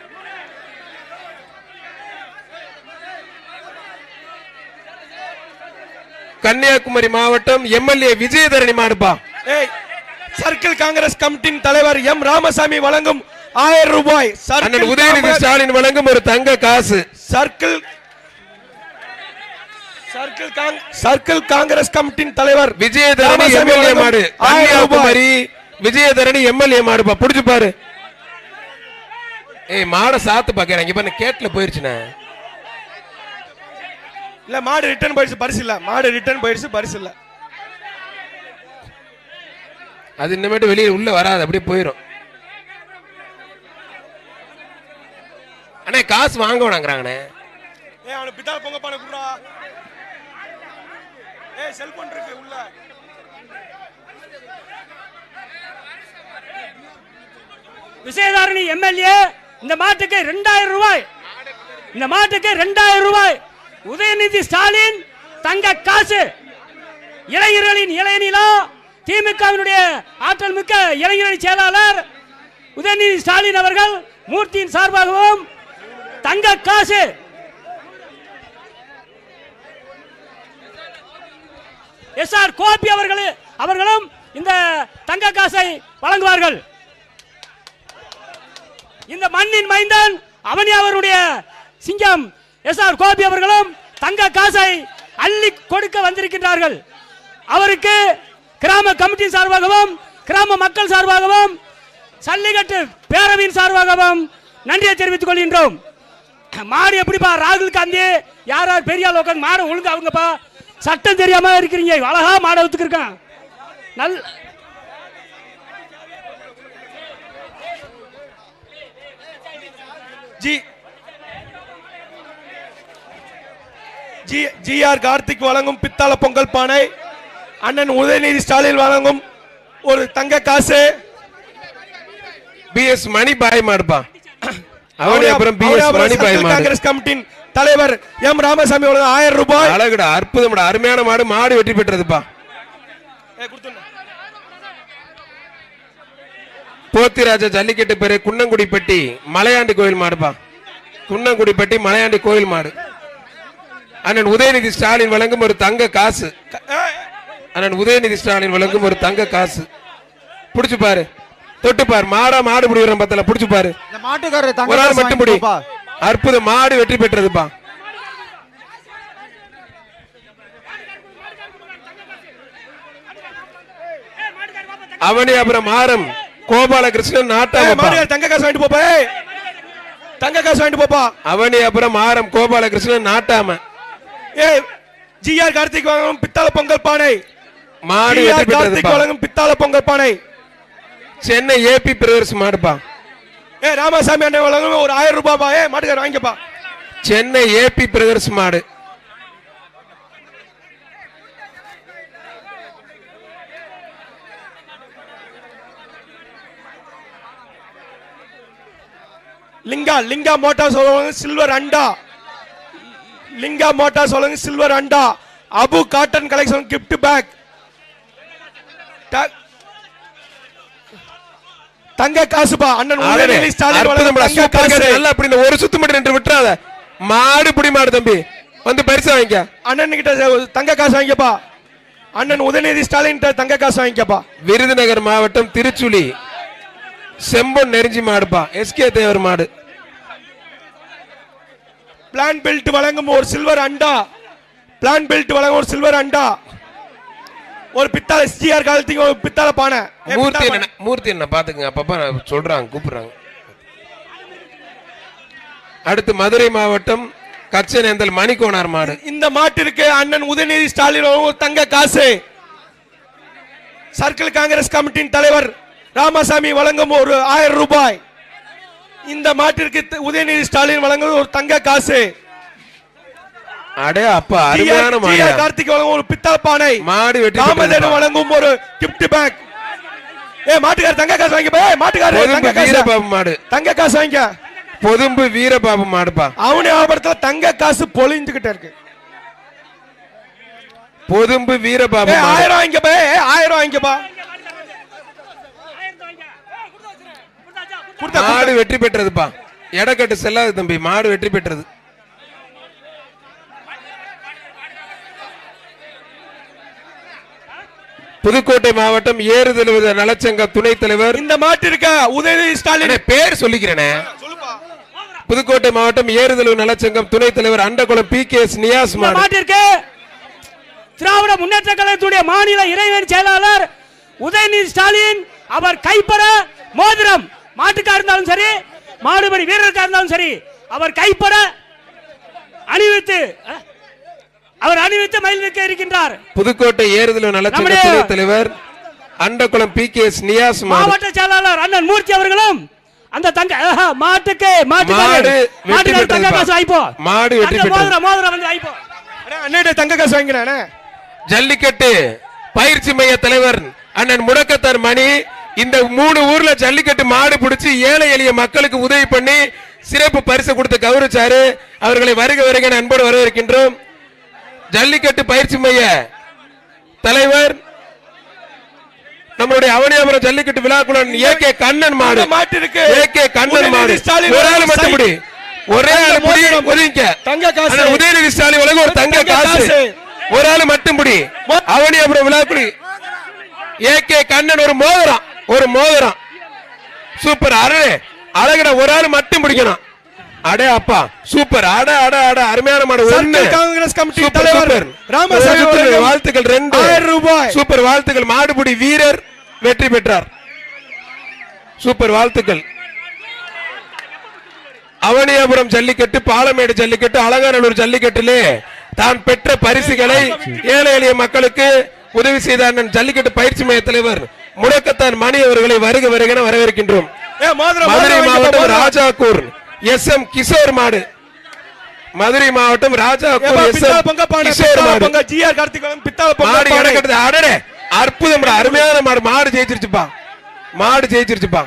கன்னியாகுமரி மாவட்டம் எம்எல்ஏ விஜயதரணி மாடுப்பா ஏய் சர்க்கிள் காங்கிரஸ் கமிட்டியின் தலைவர் எம் ராமசாமி வழங்கும் ஆயிரம் ரூபாய் அண்ணன் சர்க்கிள் உதயநிதி காங்கிரஸ்- ஸ்டாலின் வழங்கும் ஒரு தங்க காசு சர்க்கிள் சர்க்கிள் காங்- சர்க்கிள் காங்கிரஸ் கமிட்டியின் தலைவர் விஜயதரணி ராமசாமி எம்எல்ஏ வழங்கும் மாடு ஆயிரம் ரூபாய் கன்னியாகுமரி விஜயதரணி எம்எல்ஏ மாடுப்பா புடிச்சு பாரு ஏய் மாடை சாத்து பாக்கிறேன் இங்க பாரு கேட்ல போயிருச்சுண்ணே இல்ல மாடு ரிட்டர்ன் போயிடுச்சு பரிசு இல்ல மாடு ரிட்டர்ன் போயிடுச்சு பரிசு இல்ல அது இன்னமேட்டு வெளியே உள்ள வராது அப்படியே போயிரும் அண்ணே காசு வாங்க வேணாங்கிறாங்கண்ணே ஏய் அவனுக்கு பித்தாள பொங்க பானை குடுறா ஏய் செல்போன் இருக்கு உள்ள விசயதாரணி எம்எல்ஏ இந்த மாட்டுக்கு ரெண்டாயிரம் ரூபாய் இந்த மாட்டுக்கு ரெண்டாயிரம் ரூபாய் உதயநிதி ஸ்டாலின் தங்க காசு இளைஞர்களின் இளைஞனிலா திமுகவினுடைய ஆற்றல் மிக்க இளைஞரணி செயலாளர் உதயநிதி ஸ்டாலின் அவர்கள் மூர்த்தியின் சார்பாகவும் தங்க காசு எஸ் ஆர் கோபி அவர்கள் அவர்களும் இந்த தங்க காசை வழங்குவார்கள் இந்த மண்ணின் மைந்தன் அவனி அவருடைய சிங்கம் எஸ் ஆர் கோபி அவர்களும் தங்க காசை அள்ளி கொடுக்க வந்திருக்கின்றார்கள் அவருக்கு கிராம கமிட்டி சார்பாகவும் கிராம மக்கள் சார்பாகவும் சல்லிக்கட்டு பேரவையின் சார்பாகவும் நன்றியை தெரிவித்துக் கொள்கின்றோம் மாடு எப்படிப்பா ராகுல் காந்தி யார் யார் பெரிய ஆள் உட்காந்து மாடு ஒழுங்கு அவங்கப்பா சட்டம் தெரியாம இருக்கிறீங்க அழகா மாடை ஒத்துக்கிருக்கான் நல் ஜி ஜி ஜிஆர் கார்த்திக் வழங்கும் பித்தாள பொங்கல் பானை அண்ணன் உதயநிதி ஸ்டாலின் வழங்கும் ஒரு தங்க காசு பி எஸ் மணி பாய் மாடுப்பா அவனி அப்புறம் P S Avaniyapuram Mani Bhai circle மாடு காங்கிரஸ் கமிட்டியின் தலைவர் எம் ராமசாமி வழங்கும் ஆயிரம் ரூபாய் அழகுடா அற்புதம்டா அருமையான மாடு மாடு வெற்றி பெற்றதுப்பா போத்திராஜ ஜல்லிக்கட்டு பேரு குன்னங்குடிப்பட்டி மலையாண்டி கோயில் மாடுப்பா குன்னங்குடிப்பட்டி மலையாண்டி கோயில் மாடு அண்ணன் உதயநிதி ஸ்டாலின் வழங்கும் ஒரு தங்க காசு அண்ணன் உதயநிதி ஸ்டாலின் வழங்கும் ஒரு தங்க காசு புடிச்சு பாரு தொட்டு பாரு மாடா மாடு பிடிக்கிறோம் பத்தல புடிச்சு பாரு இந்த மாட்டுக்காரர் தங்க ஒரு ஆள் காசு மட்டும் முடி வாங்கிக்கோப்பா. அற்புதம் மாடு வெற்றி பெற்றதுப்பா அவனி அப்புறம் ஆரம் கோபாலகிருஷ்ணன் ஏய், நாட்டாமப்பா மாடுகார் தங்க காசு வாங்கிட்டு போப்பா ஏய். தங்க காசு வாங்கிட்டு போப்பா அவனி அப்புறம் ஆரம் கோபாலகிருஷ்ணன் நாட்டாம ஏ ஜிஆர் கார்த்திக் வழங்கும் பித்தாள பொங்கல் பானை மாடு ஜிஆர் வெற்றி கார்த்திக் பெற்றதுப்பா வழங்கும் பித்தாள பொங்கல் பானை சென்னை ஏபி பிரதர்ஸ் மாடுப்பா ஏ ராமசாமி அண்ணன் வழங்கும் ஒரு ஆயிரம் ரூபாய்ப்பா ஏ மாட்டுக்கார வாங்கிக்கப்பா சென்னை ஏபி பிரதர்ஸ் மாடு லிங்கா லிங்கா மோட்டார் சொல்லுவாங்க சில்வர் அண்டா லிங்கா மோட்டார் சொல்லுங்க சில்வர் அண்டா Abu cotton collection gift pack தங்க காசுப்பா அண்ணன் உதயநிதி ஸ்டாலின் வழங்கும் அற்புதம்டா, தங்க சூப்பர் காசு கேடு. நல்லா அப்படி இந்த ஒரு சுத்து மட்டும் நின்று விட்டுறாத மாடு புடி மாடு தம்பி வந்து பரிசு வாங்கிக்க அண்ணன் கிட்ட தங்க காசு வாங்கிக்கப்பா அண்ணன் உதயநிதி ஸ்டாலின் கிட்ட தங்க காசு வாங்கிக்கப்பா விருதுநகர் மாவட்டம் திருச்சுழி செம்பொன் நெருஞ்சி மாடுப்பா எஸ்கே தேவர் மாடு பிளான் பெல்ட் வழங்கும் ஒரு சில்வர் அண்டா பிளான் பெல்ட் வழங்கும் ஒரு சில்வர் அண்டா ஒரு பித்தாள எஸ்ஜிஆர் காலத்துக்கு ஒரு பித்தாள பானை ஏ, மூர்த்தி பித்தாள என்ன மூர்த்தி என்ன பாத்துக்குங்க அப்பப்ப நான் சொல்றாங்க கூப்பிடுறாங்க அடுத்து மதுரை மாவட்டம் கச்சனேந்தல் மணிக்கோணார் மாடு இந்த மாட்டிற்கு அண்ணன் உதயநிதி ஸ்டாலின் வழங்கும் ஒரு தங்க காசு சர்க்கிள் காங்கிரஸ் கமிட்டியின் தலைவர் ராமசாமி வழங்கும் ஒரு ஆயிரம் ரூபாய் இந்த மாட்டிற்கு த- உதயநிதி ஸ்டாலின் வழங்கும் ஒரு தங்க காசு அடே அப்பா அருமையான GR மாடு கார்த்திக் வழங்கும் ஒரு பித்தள பானை மாடு வெற்றி ராமதேனு பெற்றதுப்பா. வழங்கும் ஒரு கிஃப்ட் பேக் ஏ மாட்டுக்கார தங்க காசு வாங்கி ஏ மாட்டுக்கார பொதும்பு தங்க காசு வீரபாபு மாடு தங்க காசு வாங்கிக்க பொதும்பு வீரபாபு மாடுப்பா அவனி ஆபரத்துல தங்க காசு பொழிந்துகிட்ட இருக்கு பொதும்பு வீரபாபு ஏ மாடு ஆயிரம் வாங்கிக்கப்பா ஏ ஆயிரம் வாங்கிக்கப்பா கொடுத்தா மாடு வெற்றி பெற்றதுப்பா எடக்கட்டு செல்லாது தம்பி மாடு வெற்றி பெற்றது புதுக்கோட்டை மாவட்டம் ஏறுதழுவது நலச்சங்க துணைத் தலைவர் இந்த மாட்டிற்க உதயநிதி ஸ்டாலின் அண்ணே, பேர் சொல்லிக்கிறேனே புதுக்கோட்டை மாவட்டம் ஏறுதழுவு நலச்சங்கம் துணைத் தலைவர் Andakulam P K S Niyas இந்த மாடு மாட்டிற்கு திராவிட முன்னேற்ற கழகத்துடைய மாநில இறைவன் செயலாளர் உதயநிதி ஸ்டாலின் அவர் கைப்பட மோதிரம் மாட்டுக்கா இருந்தாலும் சரி மாடுபடி வீரருக்கா இருந்தாலும் சரி அவர் கைப்பட அணிவித்து அஹ், அவர் அணிவித்து மயில் நிற்க இருக்கின்றார் புதுக்கோட்டை ஏறுதழுவு நலச்சங்க நம்முடைய- துணைத் தலைவர் Andakulam P K S Niyas மாடு மாவட்ட செயலாளர் அண்ணன் மூர்த்தி அவர்களும் அந்த தங்க ஆஹா, மாட்டுக்கு மாட்டுக்காரு மாடு வெற்றி மாட்டுக்காரு தங்க பெற்றதுப்பா. காசு வாய்ப்போ மாடு வெற்றி தங்க பெற்றது. மோதிரம் மோதிரம் வந்து வாய்ப்போ அண்ணே தங்க காசு வாங்கிக்கிறேன் ஜல்லிக்கட்டு பயிற்சி மைய தலைவர் அண்ணன் முடக்கத்தார் மணி இந்த மூணு ஊர்ல ஜல்லிக்கட்டு மாடு பிடிச்சி ஏழை எளிய மக்களுக்கு உதவி பண்ணி சிறப்பு பரிசு கொடுத்து கௌரவிச்சாரு அவர்களை வருக வருக அன்போடு வரவேற்கின்றோம் ஜல்லிக்கட்டு பயிற்சி மைய தலைவர் நம்மளுடைய அவனியாபுரம் ஜல்லிக்கட்டு விழாக்குழன் ஏ கே கண்ணன் மாடு இந்த மாட்டிற்கு ஏ கே கண்ணன் உதயநிதி மாடு ஸ்டாலின் ஒரு ஆள் வழங்கும் மட்டும் சை- முடி ஒரே தங்க ஆள் முடி மோதிரம். ஒதுங்க தங்க காசு. அண்ணா, உதயநிதி ஸ்டாலின் வழங்கும் ஒரு தங்க தங்க காசு காசு. ஒரு ஆள் மட்டும் முடி மோ- அவனியாபுரம் விழாக்குழி ஏ கே கண்ணன் ஒரு மோதிரம் ஒரு மோதிரம் சூப்பர் அரு அழகுடா ஒரு ஆள் மட்டும் பிடிக்கணும் அடே அப்பா சூப்பர் அட அட அட அருமையான மாடு ஒண்ணு சர்க்கிள் காங்கிரஸ் கமிட்டி சூப்பர், தலைவர் சூப்பர். ராமசாமி ஒரு அவர்கள் வாழ்த்துக்கள் ரெண்டு ஆயிரம் ரூபாய். சூப்பர் வாழ்த்துக்கள் மாடுபிடி வீரர் வெற்றி பெற்றார் சூப்பர் வாழ்த்துக்கள் அவனியாபுரம் ஜல்லிக்கட்டு பாலமேடு ஜல்லிக்கட்டு அலங்காநல்லூர் ஜல்லிக்கட்டிலே தான் பெற்ற பரிசுகளை ஏழை எளிய மக்களுக்கு உதவி செய்த அண்ணன் ஜல்லிக்கட்டு பயிற்சி மைய தலைவர் முடக்கத்தான் மணி அவர்களை வருக வருகென வரவேற்கின்றோம் ஏ மோதிரம் மதுரை மோதிரம் மாவட்டம் வாங்கிக்கோ, மோதிரம். ராஜாக்கூர் எஸ் எம் கிஷோர் மாடு மதுரை மாவட்டம் ராஜாக்கூர் ஏப்பா, எஸ் பித்தாள எம் பொங்க பானை, கிஷோர் பித்தாள மாடு பொங்க, GR கார்த்திக் வழங்கும் பித்தாள பொங்க மாடு பானை. இறக்கிறது அடடே அற்புதம் அருமையான மாடு மாடு ஜெயிச்சிருச்சுப்பா மாடு ஜெயிச்சிருச்சுப்பா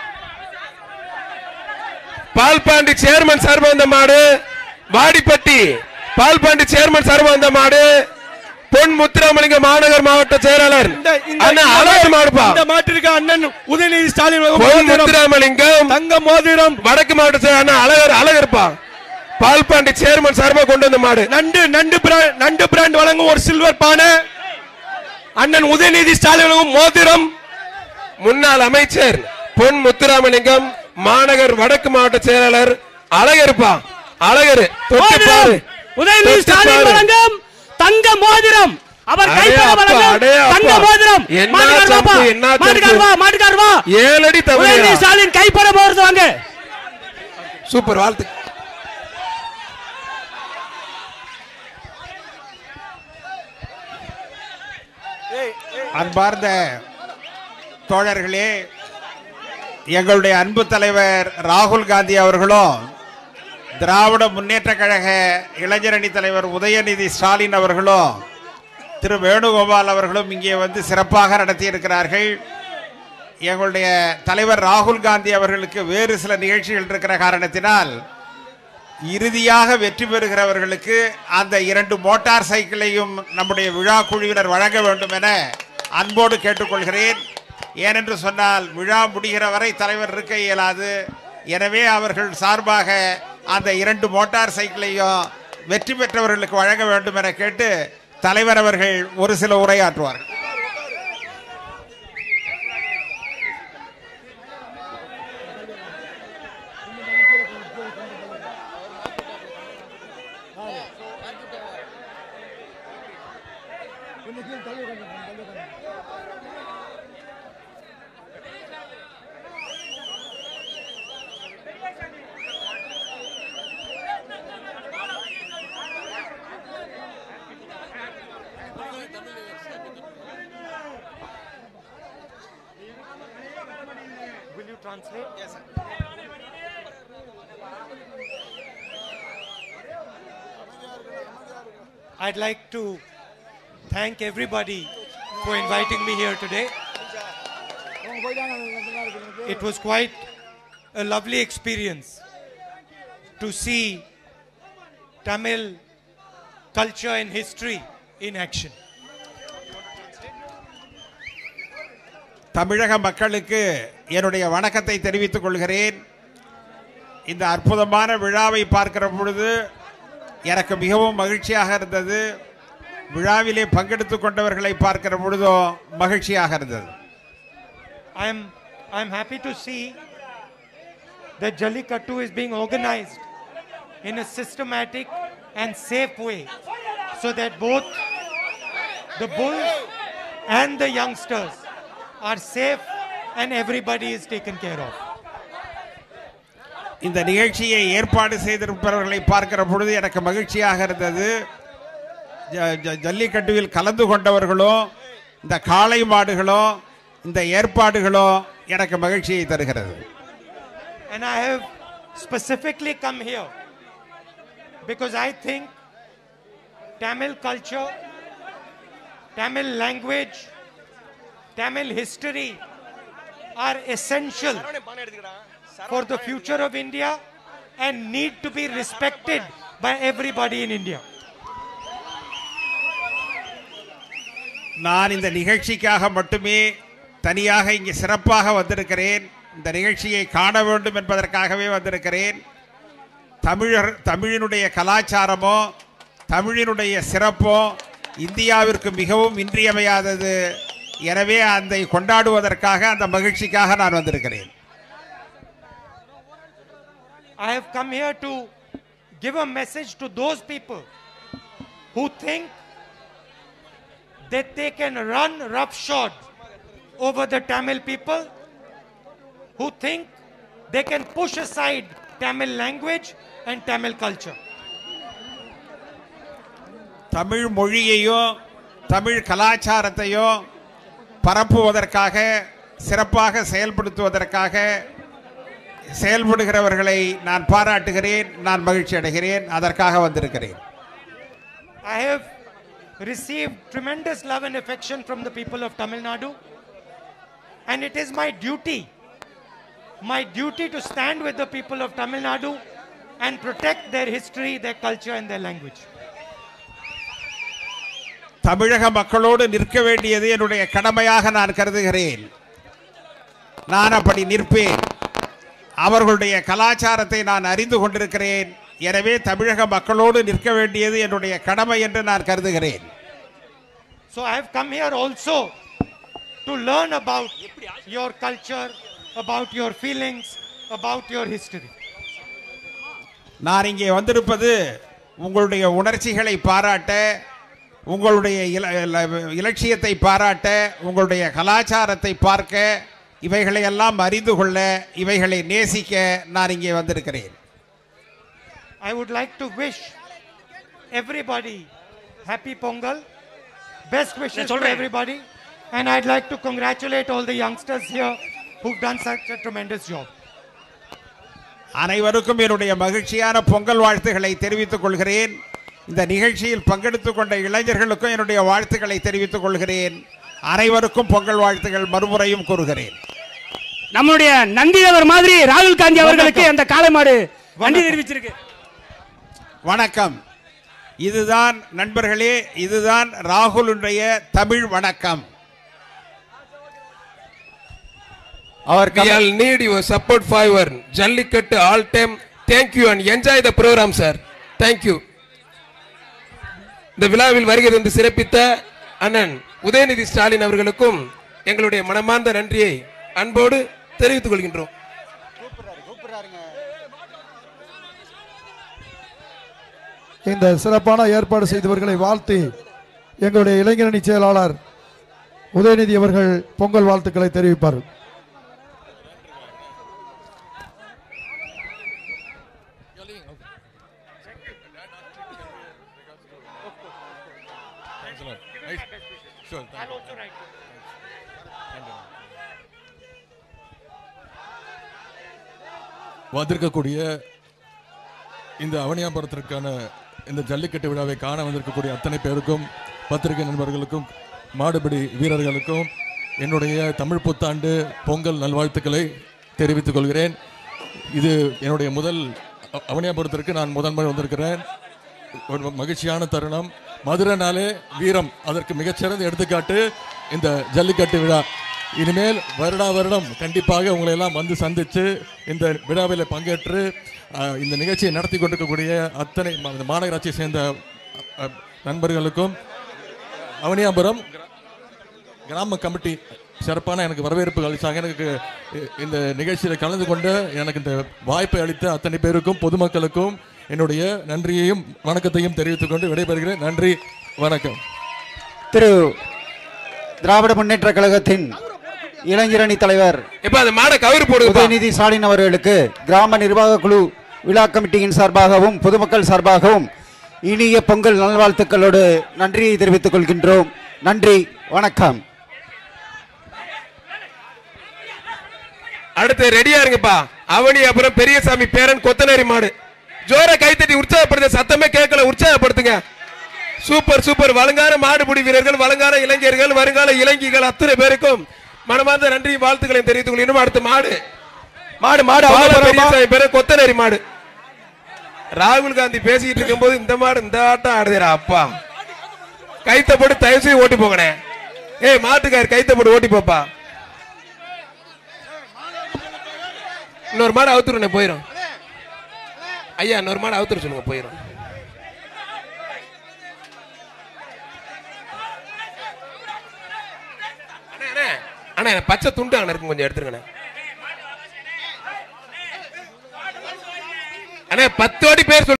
பால்பாண்டி சேர்மன் சார்பா வந்த மாடு வாடிப்பட்டி பால்பாண்டி சேர்மன் சார்பா வந்த மாடு பொன் முத்துராமலிங்க மாநகர் மாவட்ட செயலாளர் இந்த- இந்த- அண்ணா இந்த அழகு மாடுப்பா இந்த மாட்டிற்கு அண்ணன் உதயநிதி ஸ்டாலின் வழங்கும் பொன் மோதிரம். முத்துராமலிங்கம் தங்க மோதிரம் வடக்கு மாவட்ட செயலாளர் அண்ணா அழகர் அழகர்ப்பா பால்பாண்டி சேர்மன் சார்பா கொண்டு வந்த மாடு நண்டு நண்டு பிராண்ட் நண்டு பிராண்ட் வழங்கும் ஒரு சில்வர் பானை அண்ணன் உதயநிதி ஸ்டாலின் வழங்கும் மோதிரம் முன்னாள் அமைச்சர் பொன் முத்துராமலிங்கம் மாநகர் வடக்கு மாவட்ட செயலாளர் அழகருப்பா அழகரு தொட்டு பாரு மோதிரம் உதயநிதி தொட்டு ஸ்டாலின் பாரு. வழங்கும் தங்க மோதிரம் அவர் அடே கைப்பட அப்பா, வழங்கும் அடே தங்க அப்பா. மோதிரம் என்ன மாட்டுக்கார் வாப்பா. சம்பு, என்ன மாட்டுக்கார் சம்பு. வா மாட்டுக்கார் வா ஏழடி உதயநிதி தமிழ் ஸ்டாலின் கைப்பட போறது வாங்க சூப்பர் வாழ்த்து அன்பார்ந்த தோழர்களே எங்களுடைய அன்பு தலைவர் ராகுல் காந்தி அவர்களும் திராவிட முன்னேற்ற கழக இளைஞரணி தலைவர் உதயநிதி ஸ்டாலின் அவர்களும் திரு வேணுகோபால் அவர்களும் இங்கே வந்து சிறப்பாக நடத்தியிருக்கிறார்கள் எங்களுடைய தலைவர் ராகுல் காந்தி அவர்களுக்கு வேறு சில நிகழ்ச்சிகள் இருக்கிற காரணத்தினால் இறுதியாக வெற்றி பெறுகிறவர்களுக்கு அந்த இரண்டு மோட்டார் சைக்கிளையும் நம்முடைய விழா குழுவினர் வழங்க வேண்டும் என அன்போடு கேட்டுக்கொள்கிறேன் ஏனென்று சொன்னால் விழா முடிகிற வரை தலைவர் இருக்க இயலாது எனவே அவர்கள் சார்பாக அந்த இரண்டு மோட்டார் சைக்கிளையும் வெற்றி பெற்றவர்களுக்கு வழங்க வேண்டும் என கேட்டு தலைவர் அவர்கள் ஒரு சில உரையாற்றுவார்கள் I'd like to thank everybody for inviting me here today. It was quite a lovely experience to see Tamil culture and history in action. தமிழக மக்களுக்கு என்னுடைய வணக்கத்தை தெரிவித்துக் கொள்கிறேன் இந்த அற்புதமான விழாவை பார்க்கிற பொழுது எனக்கு மிகவும் மகிழ்ச்சியாக இருந்தது விழாவிலே பங்கெடுத்துக் கொண்டவர்களை பார்க்கிற பொழுதும் மகிழ்ச்சியாக இருந்தது I'm, I'm happy to see that Jallikattu is being organized in a systematic and safe way so that both the bulls and the youngsters are safe and everybody is taken care of. இந்த நிகழ்ச்சியை ஏற்பாடு செய்திருப்பவர்களை பார்க்கிற பொழுது எனக்கு மகிழ்ச்சியாக இருந்தது ஜ- ஜ- ஜல்லிக்கட்டுவில் கலந்து கொண்டவர்களும் இந்த காளை மாடுகளும் இந்த ஏற்பாடுகளும் எனக்கு மகிழ்ச்சியை தருகிறது And I have specifically come here because I think Tamil culture, Tamil language, Tamil history are essential for the future of India and need to be respected by everybody in India. நான் இந்த நிகழ்ச்சிக்காக மட்டுமே தனியாக இங்கே சிறப்பாக வந்திருக்கிறேன் இந்த நிகழ்ச்சியை காண வேண்டும் என்பதற்காகவே வந்திருக்கிறேன் தமிழர் தமிழினுடைய கலாச்சாரமோ தமிழினுடைய சிறப்போ இந்தியாவிற்கு மிகவும் இன்றியமையாதது எனவே அதை கொண்டாடுவதற்காக அந்த மகிழ்ச்சிக்காக நான் வந்திருக்கிறேன் I have come here to give a message to those people who think that they can run roughshod over the Tamil people, who think they can push aside Tamil language and Tamil culture. Tamil மொழியையோ Tamil கலாச்சாரத்தையோ பரப்புவதற்காக சிறப்பாக செயல்படுத்துவதற்காக செயல்படுகிறவர்களை நான் பாராட்டுகிறேன் நான் மகிழ்ச்சி அடைகிறேன் அதற்காக வந்திருக்கிறேன் I have received tremendous love and affection from the people of Tamil Nadu, and it is my duty, my duty to stand with the people of Tamil Nadu and protect their history, their culture, and their language. தமிழக மக்களோடு நிற்க வேண்டியது என்னுடைய கடமையாக நான் கருதுகிறேன் நான் அப்படி நிற்பேன் அவர்களுடைய கலாச்சாரத்தை நான் அறிந்து கொண்டிருக்கிறேன் எனவே தமிழக மக்களோடு நிற்க வேண்டியது என்னுடைய கடமை என்று நான் கருதுகிறேன் So I have come here also to learn about your culture, about your feelings, about your history. நான் இங்கே வந்திருப்பது உங்களுடைய உணர்ச்சிகளை பாராட்ட உங்களுடைய இல- இல- இலட்சியத்தை பாராட்ட உங்களுடைய கலாச்சாரத்தை பார்க்க இவைகளை எல்லாம் அறிந்து கொள்ள இவைகளை நேசிக்க நான் இங்கே வந்திருக்கிறேன் I would like to wish everybody happy Pongal, best wishes to சொல்றேன். everybody, and I'd like to congratulate all the youngsters here who've done such a tremendous job. அனைவருக்கும் என்னுடைய மகிழ்ச்சியான பொங்கல் வாழ்த்துக்களை தெரிவித்துக் கொள்கிறேன் இந்த நிகழ்ச்சியில் பங்கெடுத்துக் கொண்ட இளைஞர்களுக்கும் என்னுடைய வாழ்த்துக்களை தெரிவித்துக் கொள்கிறேன் அனைவருக்கும் பொங்கல் வாழ்த்துக்கள் மறுமுறையும் கூறுகிறேன் நம்முடைய நந்திதேவர் மாதிரி ராகுல் காந்தி அவர்களுக்கு அந்த காளை மாடு நன்றி தெரிவிச்சிருக்கு வணக்கம் இதுதான் நண்பர்களே இதுதான் ராகுலுடைய தமிழ் வணக்கம் Our we all need your support for your Jallikattu all time. Thank you and enjoy the program, sir. Thank you. இந்த விழாவில் வருகை தந்து சிறப்பித்த அண்ணன் உதயநிதி ஸ்டாலின் அவர்களுக்கும் எங்களுடைய மனமார்ந்த நன்றியை அன்போடு தெரிவித்துக் கொள்கின்றோம் இந்த சிறப்பான ஏற்பாடு செய்தவர்களை வாழ்த்தி எங்களுடைய இளைஞரணி செயலாளர் உதயநிதி அவர்கள் பொங்கல் வாழ்த்துக்களை தெரிவிப்பார் வந்திருக்கக்கூடிய இந்த அவனியாபுரத்திற்கான இந்த ஜல்லிக்கட்டு விழாவை காண வந்திருக்கக்கூடிய அத்தனை பேருக்கும் பத்திரிகை நண்பர்களுக்கும் மாடுபிடி வீரர்களுக்கும் என்னுடைய தமிழ் புத்தாண்டு பொங்கல் நல்வாழ்த்துக்களை தெரிவித்துக் கொள்கிறேன் இது என்னுடைய முதல் அ- அவனியாபுரத்திற்கு நான் முதன்முறை வந்திருக்கிறேன் ஒரு மகிழ்ச்சியான தருணம் மதுரைனாலே வீரம் அதற்கு மிகச்சிறந்த எடுத்துக்காட்டு இந்த ஜல்லிக்கட்டு விழா இனிமேல் வருடா வருடம் கண்டிப்பாக உங்களை எல்லாம் வந்து சந்தித்து இந்த விழாவில் பங்கேற்று அஹ், இந்த நிகழ்ச்சியை நடத்தி கொண்டிருக்கக்கூடிய அத்தனை ம- இந்த மாநகராட்சியை சேர்ந்த அஹ், நண்பர்களுக்கும் அவனியாபுரம் கிராம கமிட்டி சிறப்பான எனக்கு வரவேற்பு அளித்தாங்க எனக்கு இ- இந்த நிகழ்ச்சியில் கலந்து கொண்டு எனக்கு இந்த வாய்ப்பை அளித்த அத்தனை பேருக்கும் பொதுமக்களுக்கும் என்னுடைய நன்றியையும் வணக்கத்தையும் தெரிவித்துக் கொண்டு விடைபெறுகிறேன் நன்றி வணக்கம் திரு திராவிட முன்னேற்ற கழகத்தின் இளைஞரணி தலைவர் இப்ப அந்த மாடை கயிறு போடுப்பா உதயநிதி ஸ்டாலின் அவர்களுக்கு கிராம நிர்வாக குழு விழா கமிட்டியின் சார்பாகவும் பொதுமக்கள் சார்பாகவும் இனிய பொங்கல் நல்வாழ்த்துக்களோடு நன்றியை தெரிவித்துக் கொள்கின்றோம் நன்றி வணக்கம் அடுத்து ரெடியா இருங்கப்பா அவனி அப்புறம் பெரியசாமி பேரன் கொத்தனரி மாடு ஜோர கைத்தட்டி உற்சாகப்படுத்த சத்தமே கேட்கல உற்சாகப்படுத்துங்க சூப்பர் சூப்பர் வழங்கார மாடுபிடி வீரர்கள் வழங்கார இளைஞர்கள் வருங்கால இளைஞர்கள் அத்தனை பேருக்கும் மனமார்ந்த நன்றி வாழ்த்துக்களையும் தெரிவித்துக் கொள்கிறோம் அடுத்து மாடு மாடு மாடு பால அவங்க போறாமா? பெரியசாமி பேரு கொத்தனரி மாடு ராகுல் காந்தி பேசிக்கிட்டு இருக்கும்போது இந்த மாடு இந்த ஆட்டம் ஆடுதுடா அப்பா கைத்த போட்டு தயவு செய்து ஓட்டி போங்கண்ணே ஏய் மாட்டுக்கார் கைத்த போட்டு ஓட்டி போப்பா இன்னொரு மாடு அவுத்துருண்ணே போயிடும் ஐயா இன்னொரு மாடு அவுத்துரு சொல்லுங்க போயிடும் அண்ணே, அண்ணே, அண்ணே பச்சை துண்டு அண்ணே இருக்கு கொஞ்சம் எடுத்துருங்கண்ணே அண்ணே பத்து வாட்டி பேர் சொல்லு